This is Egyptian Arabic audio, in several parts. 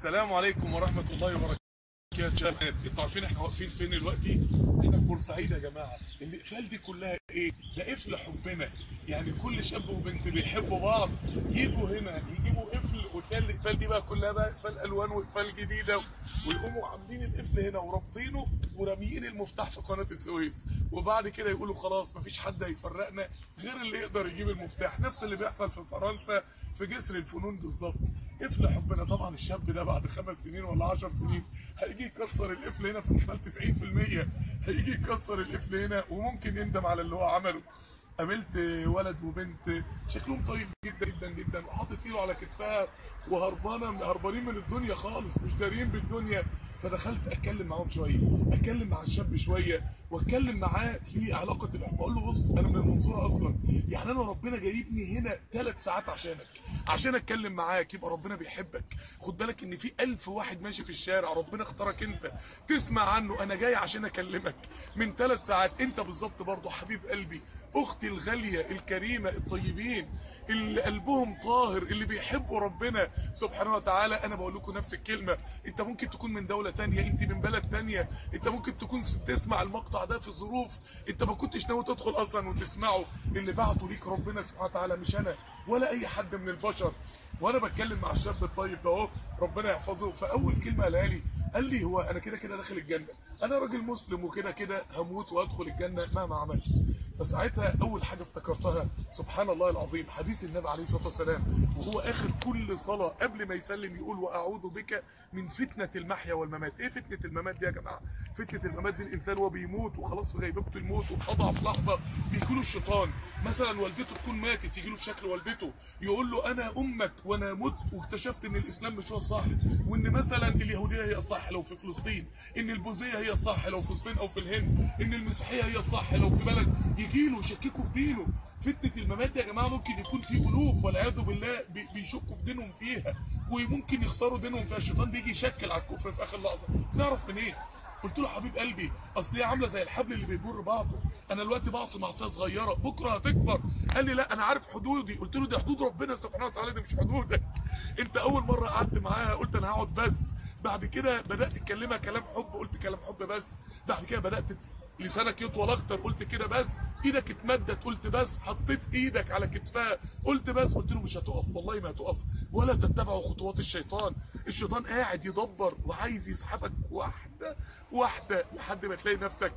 السلام عليكم ورحمة الله وبركاته يا شباب انتوا عارفين احنا واقفين فين دلوقتي؟ احنا في بورسعيد يا جماعة الاقفال دي كلها ايه؟ ده قفل حبنا يعني كل شاب وبنت بيحبوا بعض يجوا هنا يجيبوا قفل وتلاقي الاقفال دي بقى كلها بقى اقفال الوان واقفال جديدة ويقوموا عاملين القفل هنا ورابطينه وراميين المفتاح في قناة السويس وبعد كده يقولوا خلاص مفيش حد هيفرقنا غير اللي يقدر يجيب المفتاح نفس اللي بيحصل في فرنسا في جسر الفنون بالظبط قفل حبنا طبعا الشاب ده بعد خمس سنين ولا عشر سنين هيجي يكسر القفل هنا في خلال 90% هيجي يكسر القفل هنا وممكن يندم على اللي هو عمله قابلت ولد وبنت شكلهم طيب جدا جدا جدا وحاطط ايده على كتفها وهربانه هربانين من الدنيا خالص مش دارين بالدنيا فدخلت اتكلم معاهم شويه اتكلم مع الشاب شويه واتكلم معاه في علاقه الحب اقول له بص انا من المنصوره اصلا يعني انا ربنا جايبني هنا ثلاث ساعات عشانك عشان اتكلم معاك يبقى ربنا بيحبك خد بالك ان في ألف واحد ماشي في الشارع ربنا اختارك انت تسمع عنه انا جاي عشان اكلمك من ثلاث ساعات انت بالظبط برضه حبيب قلبي اختي الغاليه الكريمه الطيبين اللي قلبهم طاهر اللي بيحبوا ربنا سبحانه وتعالى انا بقول لكم نفس الكلمه انت ممكن تكون من دوله تانية انت من بلد تانية انت ممكن تكون تسمع المقطع ده في ظروف انت ما كنتش ناوي تدخل اصلا وتسمعه اللي بعته ليك ربنا سبحانه وتعالى مش انا ولا اي حد من البشر وانا بتكلم مع الشاب الطيب ده اهو ربنا يحفظه فاول كلمه قالها لي قال لي هو انا كده كده داخل الجنه انا راجل مسلم وكده كده هموت وادخل الجنه مهما عملت فساعتها اول حاجه افتكرتها سبحان الله العظيم حديث النبي عليه الصلاه والسلام وهو اخر كل صلاه قبل ما يسلم يقول واعوذ بك من فتنه المحيا والممات ايه فتنه الممات دي يا جماعه فتنه الممات دي الانسان وهو بيموت وخلاص في غيبوبه الموت وفي اضعف لحظه بيجيله الشيطان مثلا والدته تكون ماتت يجي له في شكل والدته يقول له انا امك وانا مت واكتشفت ان الاسلام مش هو الصح وان مثلا اليهوديه هي الصح لو في فلسطين ان البوذيه هي الصح لو في الصين او في الهند ان المسيحيه هي الصح لو في بلد يجي له يشككوا في دينه فتنه الممات دي يا جماعه ممكن يكون في الوف والعياذ بالله بي- بيشكوا في دينهم فيها وممكن يخسروا دينهم فيها الشيطان بيجي يشكل على الكفر في اخر لحظه نعرف منين قلت له حبيب قلبي اصل هي عامله زي الحبل اللي بيجر بعضه انا دلوقتي بعصي معصيه صغيره بكره هتكبر قال لي لا انا عارف حدودي قلت له دي حدود ربنا سبحانه وتعالى دي مش حدودك انت اول مره قعدت معاها قلت انا هقعد بس بعد كده بدات تكلمها كلام حب قلت كلام حب بس بعد كده بدات لسانك يطول اكتر قلت كده بس ايدك اتمدت قلت بس حطيت ايدك على كتفها قلت بس قلت له مش هتقف والله ما هتقف ولا تتبعوا خطوات الشيطان الشيطان قاعد يدبر وعايز يسحبك واحده واحده لحد ما تلاقي نفسك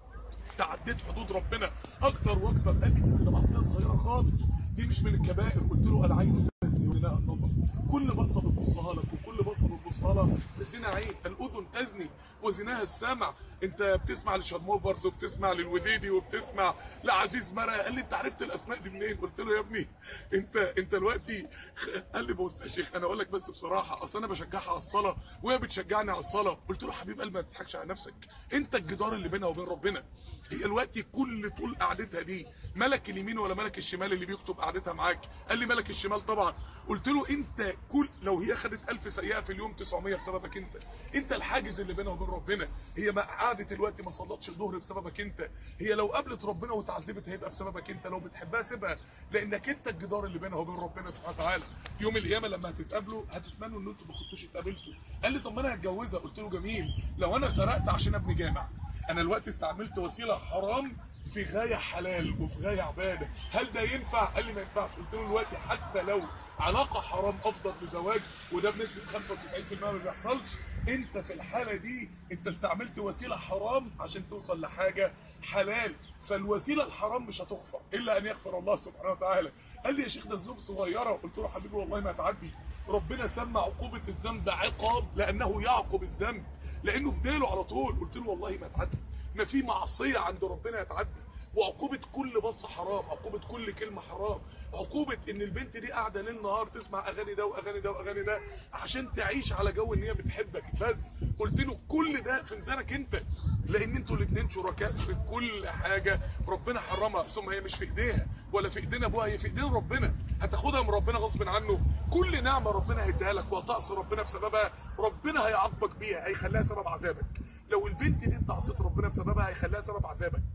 تعديت حدود ربنا اكتر واكتر قال لي بس ده معصيه صغيره خالص دي مش من الكبائر قلت له العين تزني وزناها النظر كل بصه بتبصها لك وكل بصه بتبصها لها بزنا عين الاذن تزني وزناها السمع انت بتسمع لشارموفرز وبتسمع للوديدي وبتسمع لعزيز مرة قال لي انت عرفت الاسماء دي منين قلت له يا ابني انت انت دلوقتي خ- قال لي بص يا شيخ انا اقول لك بس بصراحه اصل انا بشجعها على الصلاه وهي بتشجعني على الصلاه قلت له حبيب قلبي ما تضحكش على نفسك انت الجدار اللي بينها وبين ربنا هي دلوقتي كل طول قعدتها دي ملك اليمين ولا ملك الشمال اللي بيكتب قعدتها معاك قال لي ملك الشمال طبعا قلت له انت كل لو هي خدت 1000 سيئه في اليوم 900 بسببك انت انت الحاجز اللي بينها وبين ربنا هي ما قعدت دلوقتي ما صلتش الظهر بسببك انت هي لو قابلت ربنا وتعذبت هيبقى بسببك انت لو بتحبها سيبها لانك انت الجدار اللي بينها وبين ربنا سبحانه وتعالى يوم القيامه لما هتتقابلوا هتتمنوا ان انتوا ما كنتوش اتقابلتوا قال لي طب ما انا هتجوزها قلت له جميل لو انا سرقت عشان ابني جامع انا الوقت استعملت وسيله حرام في غايه حلال وفي غايه عباده هل ده ينفع قال لي ما ينفعش قلت له دلوقتي حتى لو علاقه حرام افضل لزواج وده بنسبه 95% ما بيحصلش انت في الحاله دي انت استعملت وسيله حرام عشان توصل لحاجه حلال فالوسيله الحرام مش هتغفر الا ان يغفر الله سبحانه وتعالى قال لي يا شيخ ده ذنوب صغيره قلت له حبيبي والله ما تعدي ربنا سمى عقوبه الذنب عقاب لانه يعقب الذنب لانه في ديله على طول قلت له والله ما تعدي ما في معصيه عند ربنا يتعدي وعقوبه كل بص حرام عقوبه كل كلمه حرام عقوبه ان البنت دي قاعده ليل نهار تسمع اغاني ده واغاني ده واغاني ده عشان تعيش على جو ان هي بتحبك بس قلت له كل ده في ميزانك انت لان انتوا الاثنين شركاء في كل حاجه ربنا حرمها ثم هي مش في ايديها ولا في ايدين ابوها هي في ايدين ربنا هتاخدها من ربنا غصب عنه كل نعمه ربنا هيديها لك وهتعصي ربنا بسببها ربنا هيعاقبك بيها هيخليها سبب عذابك لو البنت دي انت عصيت ربنا بسببها هيخليها سبب عذابك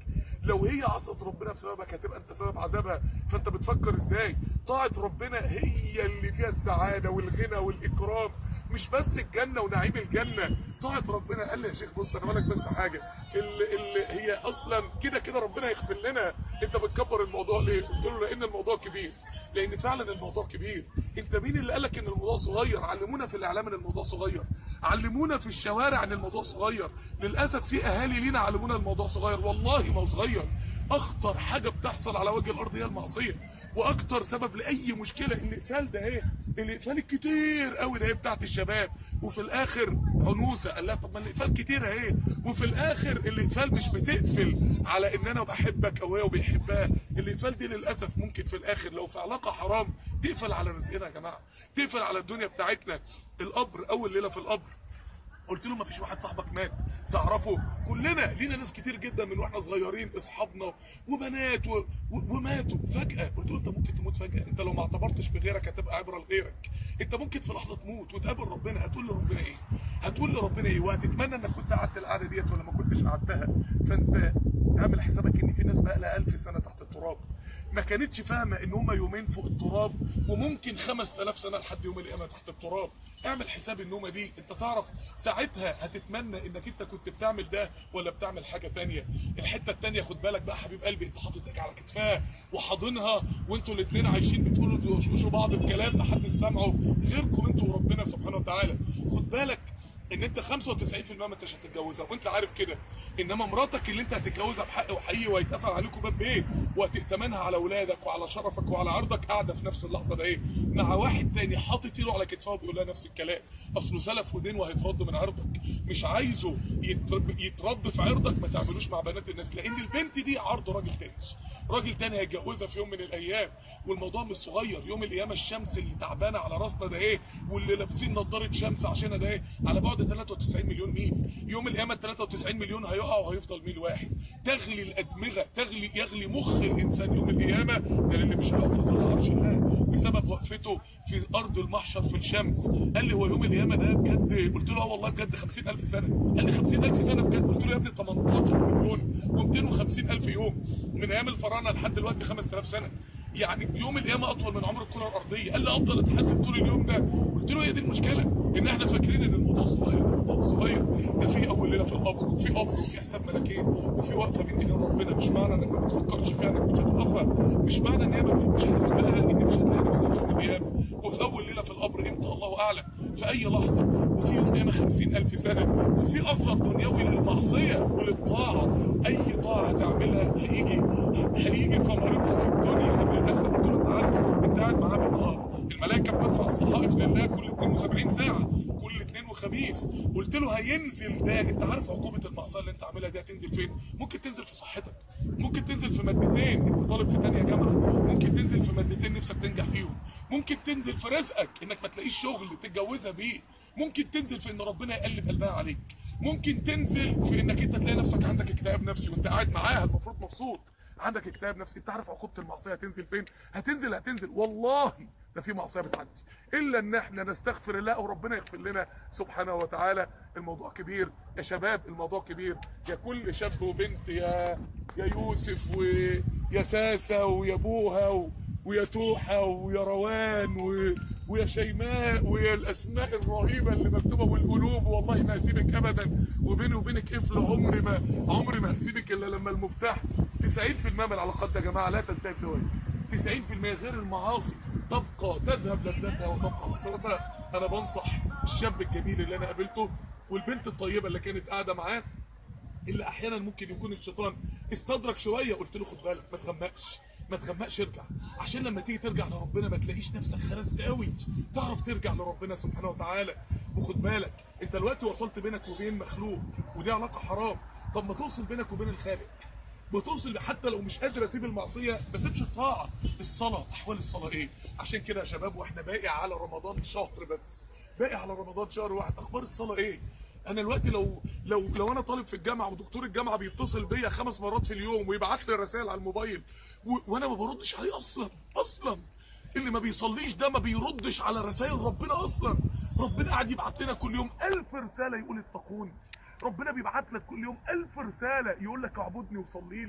لو هي عصت ربنا بسببك هتبقى انت سبب عذابها فانت بتفكر ازاي طاعه ربنا هي اللي فيها السعاده والغنى والاكرام مش بس الجنه ونعيم الجنه طاعه ربنا قال لي يا شيخ بص انا لك بس حاجه اللي, اللي هي اصلا كده كده ربنا يغفر لنا انت بتكبر الموضوع ليه قلت له لان الموضوع كبير لان فعلا الموضوع كبير انت مين اللي قال لك ان الموضوع صغير علمونا في الاعلام ان الموضوع صغير علمونا في الشوارع ان الموضوع صغير للاسف في اهالي لينا علمونا الموضوع صغير والله ما هو صغير اخطر حاجه بتحصل على وجه الارض هي المعصيه واكتر سبب لاي مشكله الاقفال ده ايه الاقفال الكتير قوي ده هي بتاعت الشباب وفي الاخر عنوسه قال لها طب ما الاقفال كتير اهي وفي الاخر الاقفال مش بتقفل على ان انا بحبك او هي وبيحبها الاقفال دي للاسف ممكن في الاخر لو في علاقه حرام تقفل على رزقنا يا جماعه تقفل على الدنيا بتاعتنا القبر اول ليله في القبر قلت له ما فيش واحد صاحبك مات تعرفه كلنا لينا ناس كتير جدا من واحنا صغيرين اصحابنا وبنات و... و... وماتوا فجاه قلت له انت ممكن تموت فجاه انت لو ما اعتبرتش بغيرك هتبقى عبره لغيرك انت ممكن في لحظه تموت وتقابل ربنا هتقول لربنا ايه هتقول لربنا ايه وهتتمنى انك كنت قعدت القعده ديت ولا ما كنتش قعدتها فانت اعمل حسابك ان في ناس بقى لها 1000 سنه تحت التراب ما كانتش فاهمه ان هم يومين فوق التراب وممكن 5000 سنه لحد يوم القيامه تحت التراب اعمل حساب النومه دي انت تعرف ساعتها هتتمنى انك انت كنت بتعمل ده ولا بتعمل حاجه تانية الحته التانية خد بالك بقى حبيب قلبي انت حاطط ايدك على كتفها وحاضنها وانتوا الاثنين عايشين بتقولوا بتوشوشوا بعض بكلام محدش سامعه غيركم انتوا وربنا سبحانه وتعالى خد بالك ان انت 95% ما انتش هتتجوزها وانت عارف كده انما مراتك اللي انت هتتجوزها بحق وحقيقي وهيتقفل عليكم باب بيت وهتأتمنها على اولادك وعلى شرفك وعلى عرضك قاعده في نفس اللحظه ده ايه مع واحد تاني حاطط ايده على كتفها وبيقول لها نفس الكلام اصله سلف ودين وهيترد من عرضك مش عايزه يترد, يترد في عرضك ما تعملوش مع بنات الناس لان البنت دي عرض راجل تاني راجل تاني هيتجوزها في يوم من الايام والموضوع مش صغير يوم القيامه الشمس اللي تعبانه على راسنا ده ايه واللي لابسين نضاره شمس عشان ده ايه على بعد 93 مليون ميل يوم القيامه 93 مليون هيقع وهيفضل ميل واحد تغلي الادمغه تغلي يغلي مخ الانسان يوم القيامه ده اللي مش هيقف في ظل عرش الله بسبب وقفته في ارض المحشر في الشمس قال لي هو يوم القيامه ده بجد قلت له اه والله بجد 50000 سنه قال لي 50000 سنه بجد قلت له يا ابني 18 مليون و250000 يوم من ايام الفراعنه لحد دلوقتي 5000 سنه يعني يوم القيامه اطول من عمر الكره الارضيه قال لي افضل اتحاسب طول اليوم ده قلت له هي دي المشكله ان احنا فاكرين ان الموضوع صغير الموضوع صغير ده في اول ليله في القبر وفي قبر وفي حساب ملكين وفي وقفه بين ايدين ربنا مش معنى انك ما بتفكرش فيها انك مش هتوقفها مش معنى ان هي مش هتسبقها ان مش هتلاقي نفسك في يوم القيامه وفي اول ليله في القبر امتى الله اعلم في اي لحظه وفي يوم قيامه 50000 سنه وفي اثر دنيوي للمعصيه وللطاعه اي طاعه تعملها هيجي هيجي ثمرتها في الدنيا قبل الاخره قلت له انت عارف انت قاعد معاه بالنهار الملائكه بترفع الصحائف لله كل 72 ساعه كل اثنين وخميس قلت له هينزل ده انت عارف عقوبه المعصيه اللي انت عاملها دي هتنزل فين ممكن تنزل في صحتك ممكن تنزل في مادتين انت طالب في ثانيه جامعه ممكن تنزل في مادتين نفسك تنجح فيهم ممكن تنزل في رزقك انك ما تلاقيش شغل تتجوزها بيه ممكن تنزل في ان ربنا يقلب قلبها عليك ممكن تنزل في انك انت تلاقي نفسك عندك اكتئاب نفسي وانت قاعد معاها المفروض مبسوط عندك اكتئاب نفسي انت عارف عقوبه المعصيه هتنزل فين هتنزل هتنزل والله ده في معصيه بتعدي الا ان احنا نستغفر الله وربنا يغفر لنا سبحانه وتعالى الموضوع كبير يا شباب الموضوع كبير يا كل شاب وبنت يا يا يوسف ويا ساسه ويا بوها و... ويا توحة ويا روان و... ويا شيماء ويا الاسماء الرهيبه اللي مكتوبه والقلوب والله ما هسيبك ابدا وبيني وبينك قفل عمري ما عمري ما هسيبك الا لما المفتاح 90% من العلاقات يا جماعه لا تنتهي بزواج 90% غير المعاصي تبقى تذهب لذتها وتبقى خسارتها انا بنصح الشاب الجميل اللي انا قابلته والبنت الطيبه اللي كانت قاعده معاه اللي احيانا ممكن يكون الشيطان استدرك شويه قلت له خد بالك ما تغمقش ما تغمقش ارجع عشان لما تيجي ترجع لربنا ما تلاقيش نفسك خرست قوي تعرف ترجع لربنا سبحانه وتعالى وخد بالك انت دلوقتي وصلت بينك وبين مخلوق ودي علاقه حرام طب ما توصل بينك وبين الخالق بتوصل حتى لو مش قادر اسيب المعصيه ما اسيبش الطاعه الصلاه احوال الصلاه ايه عشان كده يا شباب واحنا باقي على رمضان شهر بس باقي على رمضان شهر واحد اخبار الصلاه ايه انا دلوقتي لو لو لو انا طالب في الجامعه ودكتور الجامعه بيتصل بيا خمس مرات في اليوم ويبعت لي رسائل على الموبايل و... وانا ما بردش عليه اصلا اصلا اللي ما بيصليش ده ما بيردش على رسائل ربنا اصلا ربنا قاعد يبعت لنا كل يوم ألف رساله يقول اتقوني ربنا بيبعت لك كل يوم ألف رساله يقول لك اعبدني وصلي لي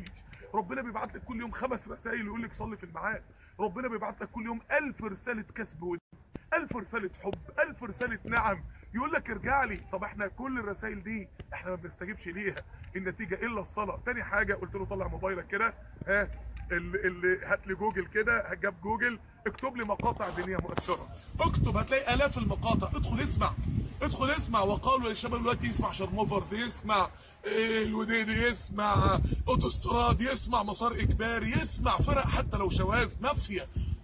ربنا بيبعت لك كل يوم خمس رسائل يقول لك صلي في الميعاد ربنا بيبعت لك كل يوم ألف رساله كسب ود ألف رسالة حب ألف رسالة نعم يقول لك ارجع لي طب احنا كل الرسائل دي احنا ما بنستجيبش ليها النتيجة الا الصلاة تاني حاجة قلت له طلع موبايلك كده ها اللي, اللي هات لي جوجل كده جاب جوجل اكتب لي مقاطع دينية مؤثرة اكتب هتلاقي الاف المقاطع ادخل اسمع ادخل اسمع وقالوا للشباب دلوقتي يسمع شرموفرز يسمع إيه الوديدي يسمع اوتوستراد يسمع مسار اجباري يسمع فرق حتى لو شواذ مافيا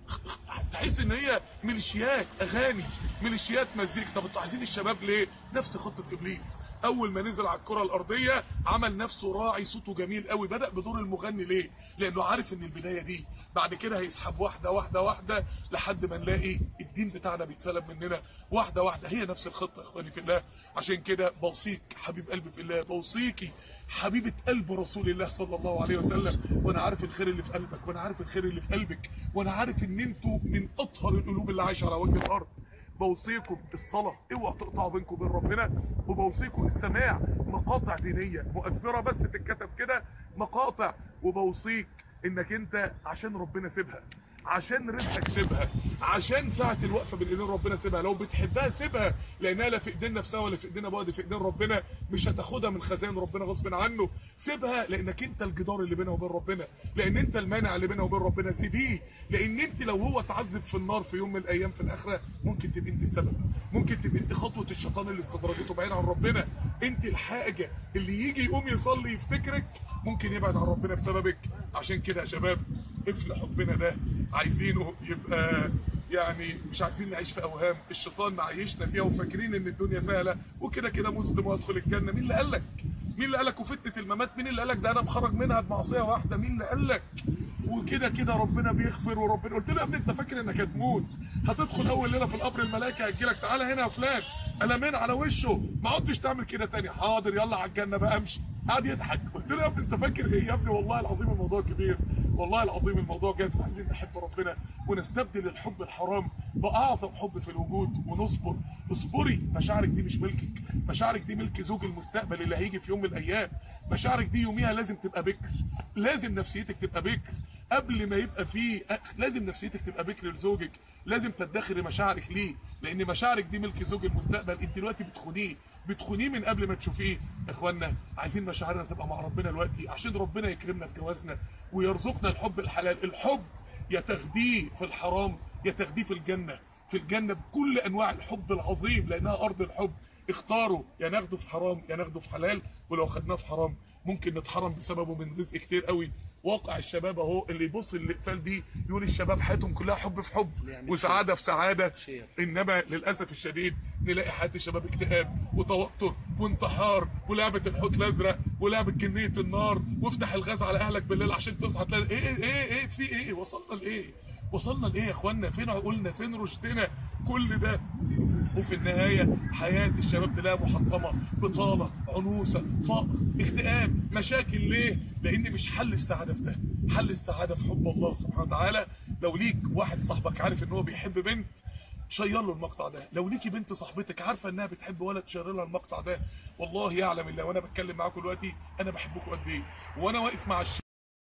تحس ان هي ميليشيات اغاني ميليشيات مزيكا طب انتوا عايزين الشباب ليه نفس خطه ابليس اول ما نزل على الكره الارضيه عمل نفسه راعي صوته جميل قوي بدا بدور المغني ليه لانه عارف ان البدايه دي بعد كده هيسحب واحده واحده واحده لحد ما نلاقي الدين بتاعنا بيتسلب مننا واحده واحده هي نفس الخطه يا اخواني في الله عشان كده بوصيك حبيب قلبي في الله بوصيكي حبيبه قلب رسول الله صلى الله عليه وسلم وانا عارف الخير اللي في قلبك وانا عارف الخير اللي في قلبك وانا عارف ان انتوا من اطهر القلوب اللي عايشه على وجه الارض بوصيكم الصلاة اوعوا تقطعوا بينكم وبين ربنا وبوصيكم السماع مقاطع دينية مؤثرة بس تتكتب كده مقاطع وبوصيك انك انت عشان ربنا سيبها عشان رزقك سيبها عشان ساعة الوقفة بين ايدين ربنا سيبها لو بتحبها سيبها لانها لا في ايدين نفسها ولا في ايدين ابوها دي في ايدين ربنا مش هتاخدها من خزائن ربنا غصب عنه سيبها لانك انت الجدار اللي بينها وبين ربنا لان انت المانع اللي بينها وبين ربنا سيبيه لان انت لو هو اتعذب في النار في يوم من الايام في الاخره ممكن تبقى انت السبب ممكن تبقى انت خطوه الشيطان اللي استدرجته بعيد عن ربنا انت الحاجه اللي يجي يقوم يصلي يفتكرك ممكن يبعد عن ربنا بسببك عشان كده يا شباب قفل حبنا ده عايزينه يبقى يعني مش عايزين نعيش في اوهام الشيطان معيشنا فيها وفاكرين ان الدنيا سهله وكده كده مسلم وادخل الجنه مين اللي قال لك مين اللي قال لك وفتنه الممات مين اللي قال لك ده انا مخرج منها بمعصيه واحده مين اللي قال لك وكده كده ربنا بيغفر وربنا قلت له يا ابني انت فاكر انك هتموت هتدخل اول ليله في القبر الملائكه هتجيلك تعالى هنا يا فلان قلمين على وشه ما عدتش تعمل كده تاني حاضر يلا على الجنه بقى امشي قعد يضحك قلت له يا ابني انت فاكر ايه يا ابني والله العظيم الموضوع كبير والله العظيم الموضوع جد عايزين نحب ربنا ونستبدل الحب الحرام باعظم حب في الوجود ونصبر اصبري مشاعرك دي مش ملكك مشاعرك دي ملك زوج المستقبل اللي هيجي في يوم من الايام مشاعرك دي يوميها لازم تبقى بكر لازم نفسيتك تبقى بكر قبل ما يبقى في لازم نفسيتك تبقى بكر لزوجك لازم تدخري مشاعرك ليه لان مشاعرك دي ملك زوج المستقبل انت دلوقتي بتخونيه بتخونيه من قبل ما تشوفيه يا اخوانا عايزين مشاعرنا تبقى مع ربنا دلوقتي عشان ربنا يكرمنا في جوازنا ويرزقنا الحب الحلال الحب يا تاخديه في الحرام يا تاخديه في الجنه في الجنه بكل انواع الحب العظيم لانها ارض الحب اختاروا يا ناخده في حرام يا ناخده في حلال ولو خدناه في حرام ممكن نتحرم بسببه من رزق كتير قوي واقع الشباب اهو اللي يبص للاقفال دي يقول الشباب حياتهم كلها حب في حب وسعاده في سعاده انما للاسف الشديد نلاقي حياه الشباب اكتئاب وتوتر وانتحار ولعبه الحوت الازرق ولعبه جنيه النار وافتح الغاز على اهلك بالليل عشان تصحى تلاقي ايه ايه ايه في ايه وصلنا لايه وصلنا لايه يا اخوانا فين عقولنا فين رشدنا كل ده وفي النهايه حياه الشباب تلاقيها محطمه بطاله عنوسه فقر اكتئاب مشاكل ليه لان مش حل السعاده في ده حل السعاده في حب الله سبحانه وتعالى لو ليك واحد صاحبك عارف ان هو بيحب بنت شير له المقطع ده لو ليكي بنت صاحبتك عارفه انها بتحب ولد شير لها المقطع ده والله يعلم الله وانا بتكلم معاكم دلوقتي انا بحبكم قد ايه وانا واقف مع الشباب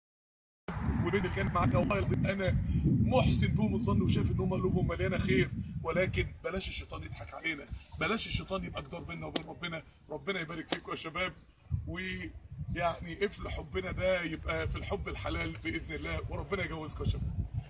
والبنت اللي كانت معاك والله العظيم انا محسن بهم الظن وشايف ان هم قلوبهم مليانه خير ولكن بلاش الشيطان يضحك علينا بلاش الشيطان يبقى جدار بيننا وبين ربنا ربنا يبارك فيكم يا شباب ويعني قفل حبنا ده يبقى في الحب الحلال باذن الله وربنا يجوزكم يا شباب